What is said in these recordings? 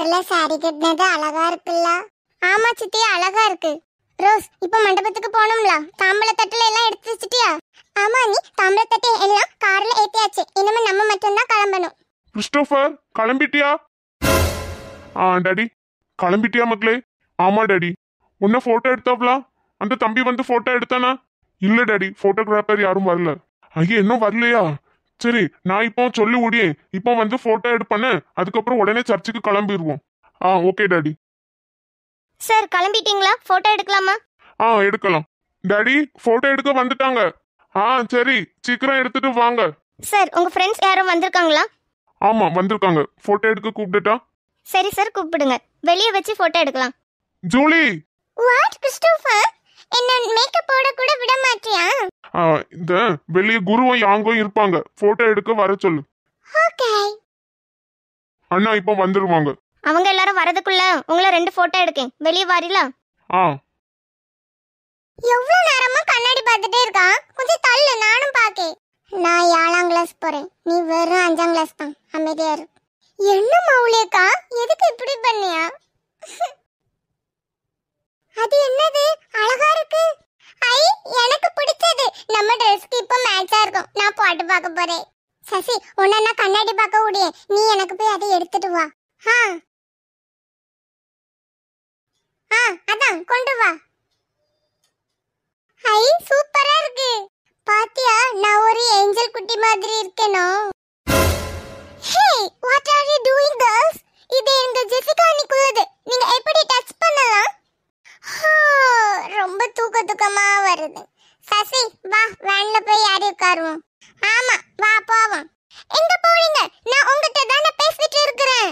கலர்ல சாரி கட்டினது அழகா இருக்குல்ல ஆமா சித்தி அழகா இருக்கு ரோஸ் இப்ப மண்டபத்துக்கு போகணும்ல தாம்பள தட்டுல எல்லாம் எடுத்து வச்சிட்டியா ஆமா நீ தாம்பள தட்டு எல்லாம் கார்ல ஏத்தியாச்சு இனிமே நம்ம மட்டும்தான் கிளம்பணும் கிறிஸ்டோபர் கிளம்பிட்டியா ஆ டாடி கிளம்பிட்டியா மக்களே ஆமா டாடி உன்ன போட்டோ எடுத்தாப்லா அந்த தம்பி வந்து போட்டோ எடுத்தானா இல்ல டாடி போட்டோகிராஃபர் யாரும் வரல ஐயா இன்னும் வரலையா சரி நான் இப்போ சொல்லி முடியே இப்போ வந்து போட்டோ எடுப்பானே அதுக்கப்புறம் உடனே சர்ச்சுக்கு கிளம்பிடுவோம் ஆ ஓகே டாடி சார் கிளம்பிட்டீங்களா போட்டோ எடுக்கலாமா ஆ எடுக்கலாம் டாடி போட்டோ எடுக்க வந்துட்டாங்க ஆ சரி சீக்கிரம் எடுத்துட்டு வாங்க சார் உங்க ஃப்ரெண்ட்ஸ் யாரும் வந்திருக்காங்களா ஆமா வந்திருக்காங்க போட்டோ எடுக்க கூப்பிட்டுட்டா சரி சார் கூப்பிடுங்க வெளியே வச்சு போட்டோ எடுக்கலாம் ஜூலி வாட் கிறிஸ்டோபர் என்ன மேக்கப் போட கூட விட மாட்டியா ஆ, இந்த வெளியே குருவும் யாங்கும் இருப்பாங்க போட்டோ எடுக்க வர சொல்லு ஓகே அண்ணா இப்போ வந்துருவாங்க அவங்க எல்லாரும் வரதுக்குள்ள உங்களை ரெண்டு போட்டோ எடுக்கேன் வெளியே வாரில ஆ எவ்வளவு நேரமா கண்ணாடி பார்த்துட்டே இருக்கா கொஞ்சம் தள்ளு நானும் பாக்கேன் நான் ஏழாம் கிளாஸ் போறேன் நீ வெறும் அஞ்சாம் கிளாஸ் தான் அமைதியா இரு என்ன மௌலியக்கா எதுக்கு இப்படி பண்ணியா அது என்னது அழகா இருக்கு ஐ எனக்கு பிடிச்சது நம்ம ட்ரெஸ்க்கு இப்போ மேட்சா இருக்கும் நான் போட்டு பார்க்க போறேன் சசி உன்னை நான் கண்ணாடி பார்க்க முடியும் நீ எனக்கு போய் அதை எடுத்துட்டு வா ஆ ஆ அதான் கொண்டு வா ஐ சூப்பரா இருக்கு பாத்தியா நான் ஒரு ஏஞ்சல் குட்டி மாதிரி இருக்கேனோ hey what are you doing girls இது எங்க ஜெசிகா அன்னிக்குள்ளது நீங்க எப்படி டச் பண்ணலாம் ஹோ, ரொம்ப தூக்க தூக்கமா வருது சசி வா வேன்ல போய் யாரி உட்காருவோம் ஆமா வா போவோம் எங்க போறீங்க நான் உங்ககிட்ட தானே பேசிட்டு இருக்கிறேன்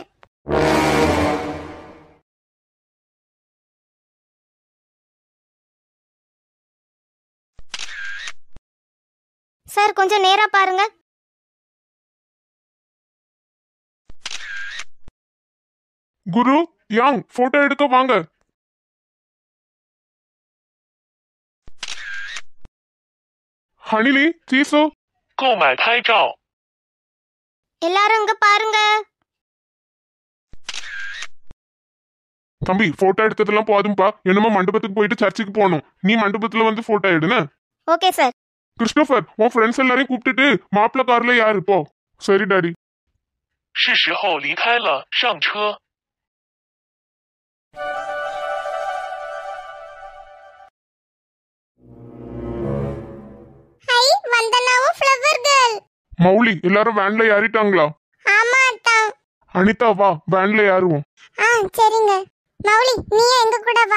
சார் கொஞ்சம் நேரா பாருங்க குரு யாங் போட்டோ எடுக்க வாங்க ஹனிலி சீசு 购买拍照。 எல்லாரும் இங்க பாருங்க தம்பி போட்டோ எடுத்ததெல்லாம் போதும்பா என்னமோ மண்டபத்துக்கு போயிட்டு சர்ச்சுக்கு போகணும் நீ மண்டபத்துல வந்து போட்டோ எடுன ஓகே சார் கிறிஸ்டோபர் உன் ஃப்ரெண்ட்ஸ் எல்லாரையும் கூப்பிட்டுட்டு மாப்பிள்ள கார்ல யாரு போ சரி டாடி 是时候离开了，上车。 ஐ வந்தனாவும் ஃப்ளவர் கேர்ள் மௌலி எல்லாரும் வேன்ல ஏறிட்டாங்களா ஆமா அத்தான் அனிதா வா வேன்ல ஏறுவோம் ஆ சரிங்க மௌலி நீ எங்க கூட வா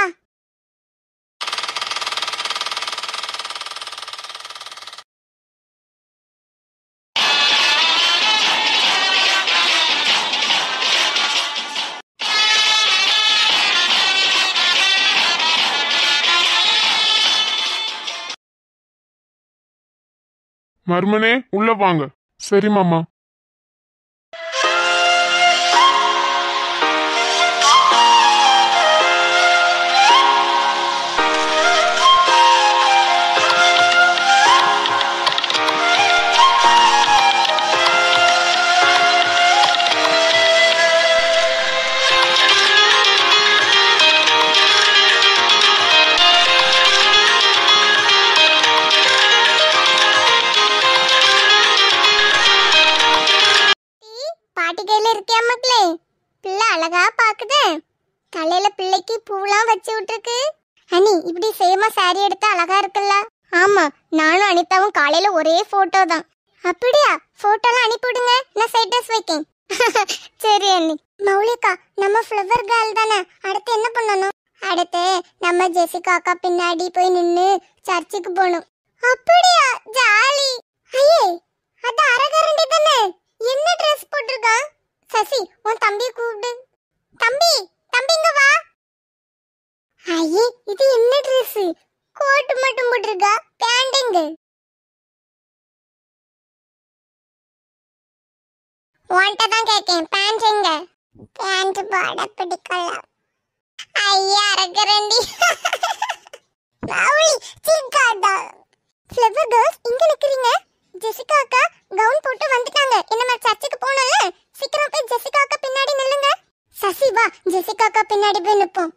மருமனே உள்ள வாங்க சரி மாமா பாட்டி கையில இருக்கியா மக்களே பிள்ளை அழகா பாக்குதே தலையில பிள்ளைக்கு பூலாம் வச்சு விட்டுருக்கு அனி இப்படி சேமா சாரி எடுத்தா அழகா இருக்குல்ல ஆமா நானும் அனிதாவும் காலையில ஒரே போட்டோ தான் அப்படியா போட்டோலாம் அனுப்பிவிடுங்க நான் ஸ்டேட்டஸ் வைக்கேன் சரி அண்ணி மௌலிகா நம்ம ஃப்ளவர் கேர்ள் தானே அடுத்து என்ன பண்ணணும் அடுத்து நம்ம ஜெசிகா அக்கா பின்னாடி போய் நின்னு சர்ச்சுக்கு போகணும் அப்படியா ஜாலி ஐயே அது அரகரண்டி தானே என்ன ட்ரெஸ் போட்டிருக்கான் சசி உன் தம்பியை கூப்பிடு தம்பி தம்பி இங்க வா ஐயே இது என்ன ட்ரெஸ் கோட் மட்டும் போட்டிருக்கா பேண்ட் எங்க உன்கிட்ட தான் கேட்கேன் பேண்ட் எங்க பேண்ட் போட பிடிக்கல ஐயா அரகரண்டி மௌலி சிக்காடா ஃப்ளவர் கேர்ள்ஸ் இங்க நிக்கிறீங்க ஜெசிகா அக்கா கவுன் போட்டு வந்துட்டாங்க என்ன மாதிரி சர்ச்சுக்கு போகணும்ல சீக்கிரம் போய் ஜெசிகா அக்கா பின்னாடி நில்லுங்க சசி வா ஜெசிகாக்கா பின்னாடி போய் நிப்போம்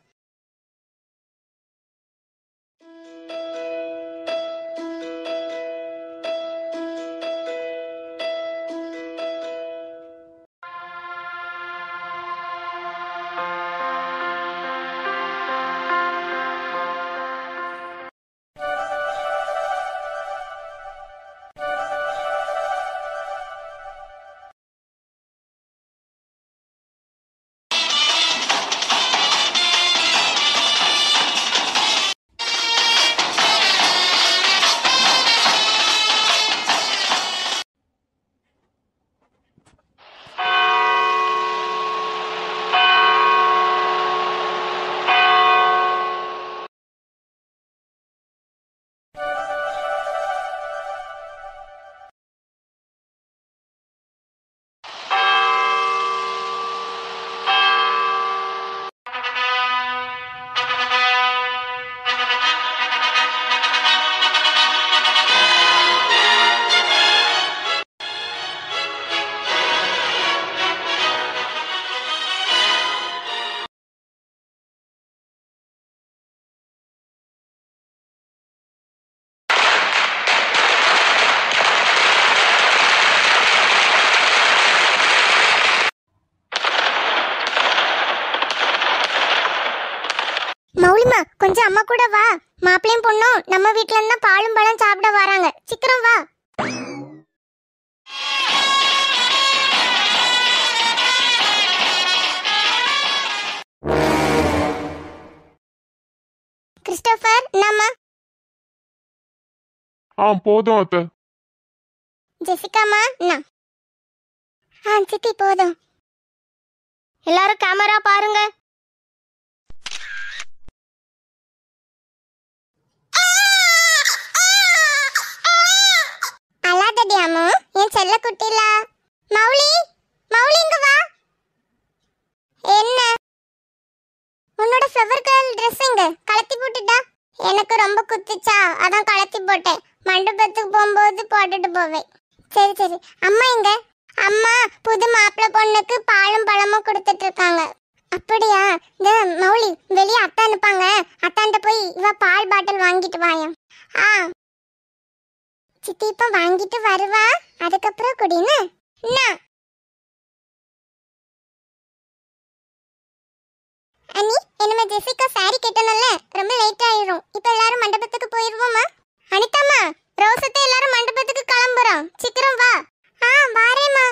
மௌலிமா கொஞ்சம் அம்மா கூட வா மாப்பிளையும் பொண்ணும் நம்ம வீட்ல இருந்தா பாலும் பழம் சாப்பிட வராங்க சீக்கிரம் வா கிறிஸ்டோபர் நம்ம ஆ போதும் அத்தை ஜெசிகாமா நான் ஆ சித்தி போதும் எல்லாரும் கேமரா பாருங்க அழாதடி அம்மு என் செல்ல குட்டிலா மௌலி மௌலி இங்க வா என்ன உன்னோட ஃப்ளவர் கேர்ள் ட்ரெஸ் எங்க கலத்தி போட்டுட்டா எனக்கு ரொம்ப குத்துச்சா அதான் கலத்தி போட்டேன் மண்டபத்துக்கு போகும்போது போட்டுட்டு போவேன் சரி சரி அம்மா எங்க அம்மா புது மாப்பிள்ளை பொண்ணுக்கு பாலும் பழமும் கொடுத்துட்டு இருக்காங்க அப்படியா இந்த மௌலி வெளியே அத்தா அனுப்பாங்க அத்தான்ட்ட போய் இவ பால் பாட்டில் வாங்கிட்டு வாயம் ஆ சித்தி இப்ப வாங்கிட்டு வருவா அதுக்கப்புறம் குடின்னு என்ன அண்ணி என்னமே ஜெசிகா சாரி கட்டணும்ல ரொம்ப லேட் ஆயிரும் இப்ப எல்லாரும் மண்டபத்துக்கு போயிருவோமா அனிதாம்மா ரோசத்தை எல்லாரும் மண்டபத்துக்கு கிளம்புறோம் சீக்கிரம் வா ஆ வாரேம்மா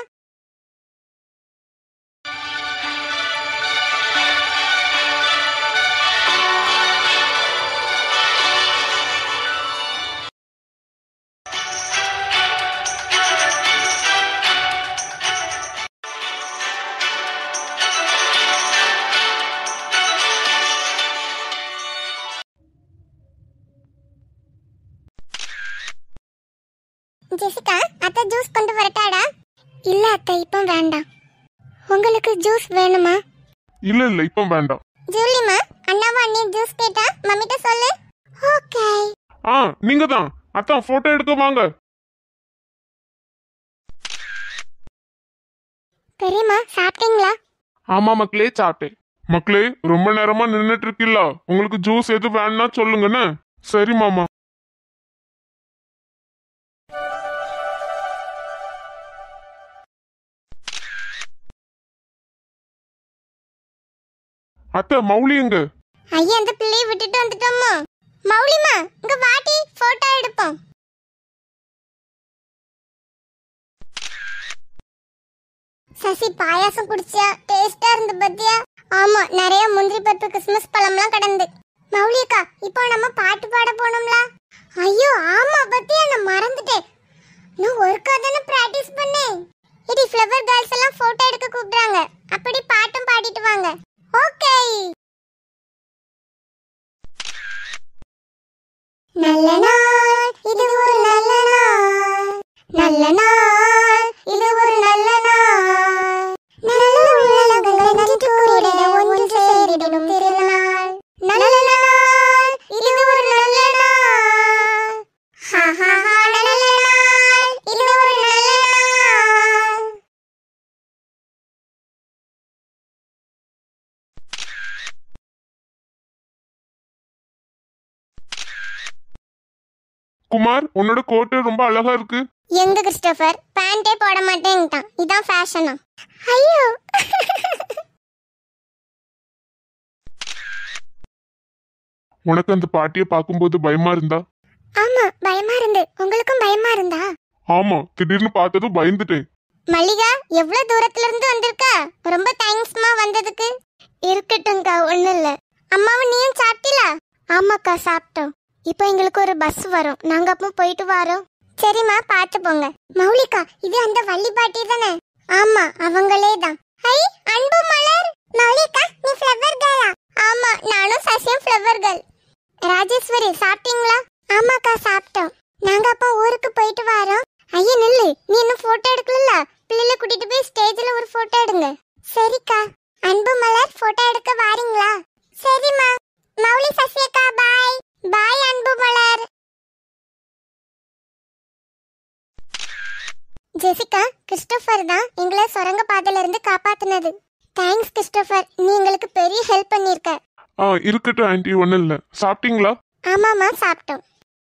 ஜெசிகா அத்தை ஜூஸ் கொண்டு வரட்டாடா இல்ல அத்தை இப்போ வேண்டாம் உங்களுக்கு ஜூஸ் வேணுமா இல்ல இல்ல இப்ப வேண்டாம் ஜூலிமா அண்ணாவும் அண்ணியும் ஜூஸ் கேட்டா மம்மிட்ட சொல்லு ஓகே ஆ நீங்க தான் அத்தான் போட்டோ எடுக்க வாங்க பெரியம்மா சாப்பிட்டீங்களா ஆமா மக்களே சாப்பிட்டேன் மக்களே ரொம்ப நேரமா நின்னுட்டு இருக்கீல்ல உங்களுக்கு ஜூஸ் எது வேணும்னா சொல்லுங்கண்ணே சரி மாமா அத்தை மௌலி எங்க ஐயா அந்த பிள்ளையை விட்டுட்டு வந்துட்டோமோ மௌலிமா இங்க வாட்டி போட்டோ எடுப்போம் சசி பாயாசம் குடிச்சியா டேஸ்டா இருந்து பத்தியா ஆமா நிறைய முந்திரி பருப்பு கிறிஸ்மஸ் பழம்லாம் கடந்து மௌலியக்கா இப்போ நம்ம பாட்டு பாட போனோம்ல ஐயோ ஆமா பத்தியா நான் மறந்துட்டேன் நான் ஒருக்கா தானே பிராக்டிஸ் பண்ணேன் இடி ஃப்ளவர் கேர்ள்ஸ் எல்லாம் போட்டோ எடுக்க கூப்பிடுறாங்க அப்படி பாட்டும் பாடிட்டு வாங்க ஓகே நல்ல நாள் இது ஒரு நல்ல நாள் நல்ல நாள் இது ஒரு நல்ல நாள் நல்ல உள்ளங்களை நன்றி கூறிட ஒன்று சேரிடும் திருநாள் நல்ல நாள் இது ஒரு நல்ல நாள் ஹா ஹா ஹா நல்ல நாள் இது ஒரு நல்ல நாள் குமார் உன்னோட கோட்டு ரொம்ப அழகா இருக்கு எங்க கிறிஸ்டோபர் பேண்டே போட மாட்டேன்ட்டான் இதான் ஃபேஷனா ஐயோ உனக்கு அந்த பாட்டியை பார்க்கும்போது பயமா இருந்தா ஆமா பயமா இருந்து உங்களுக்கும் பயமா இருந்தா ஆமா திடீர்னு பார்த்ததும் பயந்துட்டேன் மல்லிகா எவ்வளவு தூரத்துல இருந்து வந்திருக்கா ரொம்ப தேங்க்ஸ்மா வந்ததுக்கு இருக்கட்டும்க்கா ஒண்ணும் இல்ல அம்மாவை நீயும் சாப்பிட்டீங்களா ஆமாக்கா சாப்பிட்டோம் இப்போ எங்களுக்கு ஒரு பஸ் வரும் நாங்க அப்போ போயிட்டு வரோம் சரிம்மா பார்த்து போங்க மௌலிகா இது அந்த வள்ளி பாட்டி தானே ஆமா அவங்களே தான் ஐ அன்பு மலர் மௌலிகா நீ ஃப்ளவர் கேர்ளா ஆமா நானும் சசியம் ஃப்ளவர் கேர்ள் ராஜேஸ்வரி சாப்பிட்டீங்களா ஆமாக்கா சாப்பிட்டோம் நாங்க அப்போ ஊருக்கு போயிட்டு வரோம் ஐயா நில்லு நீ இன்னும் போட்டோ எடுக்கல பிள்ளைல கூட்டிட்டு போய் ஸ்டேஜ்ல ஒரு போட்டோ எடுங்க சரிக்கா அன்பு மலர் போட்டோ எடுக்க வாரீங்களா சரிம்மா மௌலி சசியக்கா பாய் பாய் அன்பு மலர் ஜெசிகா கிறிஸ்டோபர் தான் எங்களை சுரங்க பாதையில இருந்து காப்பாத்துனது தேங்க்ஸ் கிறிஸ்டோபர் நீ எங்களுக்கு பெரிய ஹெல்ப் பண்ணிருக்க ஆ இருக்கட்டும் ஆன்ட்டி ஒன்றும் இல்லை சாப்பிட்டீங்களா ஆமாமா சாப்பிட்டோம்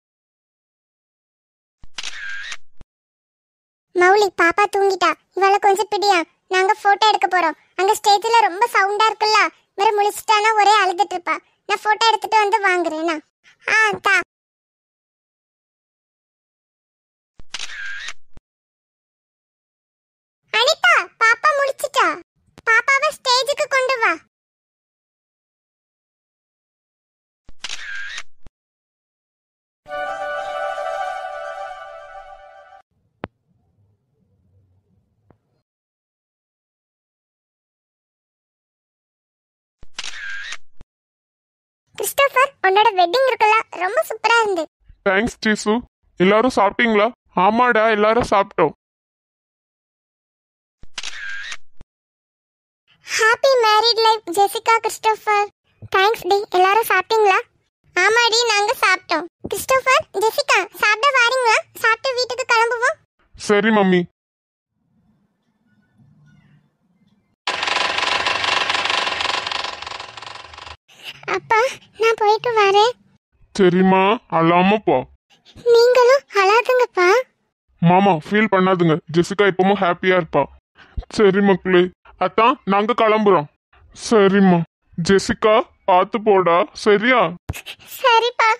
மௌலி பாப்பா தூங்கிட்டா இவளை கொஞ்சம் பிடியா நாங்க போட்டோ எடுக்க போறோம் அங்க ஸ்டேஜ்ல ரொம்ப சவுண்டா இருக்குல்ல வேற முழிச்சிட்டானா ஒரே அழுதுட்டு இருப்பா நான் போட்டோ எடுத்துட்டு வந்து வாங்குறேனா ஆ தா அனிதா பாப்பா முடிச்சிட்டா பாப்பாவை ஸ்டேஜுக்கு கொண்டு வா கிறிஸ்டோபர் உன்னோட வெட்டிங் இருக்குல்ல ரொம்ப சூப்பரா இருந்து தேங்க்ஸ் ஜீசு எல்லாரும் சாப்பிட்டீங்களா ஆமாடா எல்லாரும் சாப்பிட்டோம் happy married life Jessica Christopher thanks டி எல்லாரும் சாப்பிட்டீங்களா ஆமாடி நாங்க சாப்பிட்டோம் கிறிஸ்டோபர் ஜெசிகா சாப்பிட வாரீங்களா சாப்பிட்டு வீட்டுக்கு கிளம்புவோம் சரி மம்மி அப்பா நான் போயிட்டு வரேன் சரிம்மா அழாம போ நீங்களும் அழாதுங்கப்பா மாமா ஃபீல் பண்ணாதுங்க ஜெசிகா எப்பவும் ஹாப்பியா இருப்பா சரி மக்களே அத்தான் நாங்க கிளம்புறோம் சரிம்மா ஜெசிகா பார்த்து போடா சரியா சரிப்பா